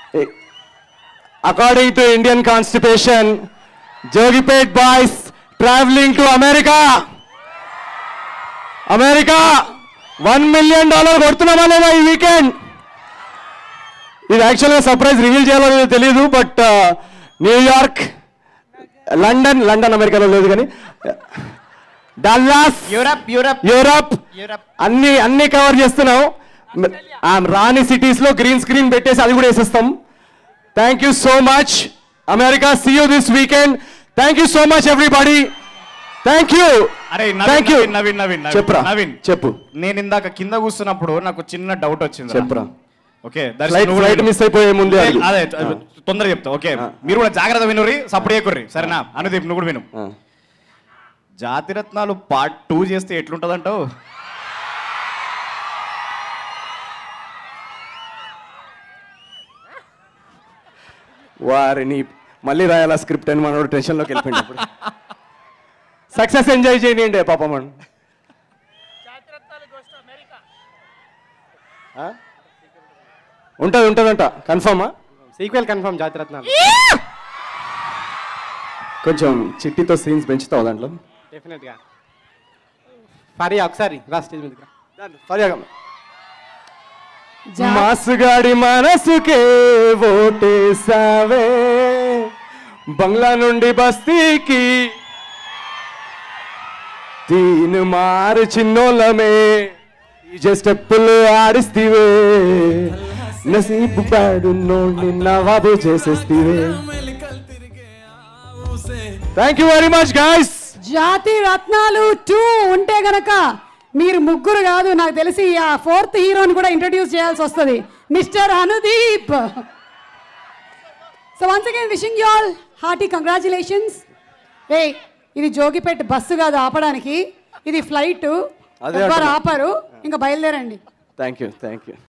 According to Indian Constitution, Jogipet boys traveling to America. America one million dollar కొడుతున్నామా లేదా ఈ weekend ఇది యాక్చువల్గా సర్ప్రైజ్ రివీల్ చేయాలో లేదో తెలియదు బట్ న్యూయార్క్ లండన్ లండన్ అమెరికాలో లేదు కానీ Dallas Europe Europe Europe Europe అన్ని అన్ని కవర్ చేస్తున్నాం ఆ రాని సిటీస్ లో గ్రీన్ స్క్రీన్ పెట్టేసి అది కూడా వేసేస్తాం thank you so much America see you this weekend thank you so much everybody thank you అరే థ్యాంక్ నవీన్ యూ నవీన్ నవీన్ నవీన్ చెప్పురా నవీన్ చెప్పు నేను ఇందాక కింద కూర్చున్నప్పుడు నాకు చిన్న డౌట్ వచ్చింది చెప్పురా ఓకే దర్శన్ ఫ్లైట్ నువ్వు కూడా ఫ్లైట్ విను. మిస్ అయిపోయే ముందే అడుగు. అదే తొందర చెప్తా ఓకే మీరు కూడా జాగ్రత్త వినుర్రి సప్పుడు చేయకుర్రి సరేనా అనుదీప్ నువ్వు కూడా విను ఆ. జాతిరత్నాలు పార్ట్ టూ చేస్తే ఎట్లుంటదంటావు వారిని మళ్ళీ రాయాలా స్క్రిప్ట్ అని మనోడు టెన్షన్లోకి వెళ్ళిపోయినప్పుడు సక్సెస్ ఎంజాయ్ చేయండి పాపం మనం ఉంటుంది ఉంటుందంట కన్ఫర్మా సీక్వెల్ కన్ఫర్మ్ జాతిరత్నాలు కొంచెం చిట్టితో సీన్స్ పెంచుతావు దాంట్లో డెఫినెట్గా ఫరియా ఒకసారి రా స్టేజ్ మీదకి రా. పర్యాగ మాసుగాడి మనసుకే ఓటేసావే బంగ్లా నుండి బస్తీకి తీను మారు చిన్నోళ్ళమే ఈ స్టెప్పులు ఆడిస్తీవే నసీబు పాడు నోడిని నవాబు చేసేస్తీవే thank you very much guys Jathi Ratnalu two ఉంటే గనక మీరు ముగ్గురు కాదు నాకు తెలిసి ఆ ఫోర్త్ హీరోని కూడా ఇంట్రడ్యూస్ చేయాల్సి వస్తుంది mister Anudeep so once again wishing you all hearty congratulations ఏ ఇది జోగిపేట బస్సు కాదు ఆపడానికి ఇది ఫ్లైట్ అదే ఎవ్వరు అంటున్నా. ఆపరు ఇంకా బయలుదేరండి థ్యాంక్ యూ థ్యాంక్ యూ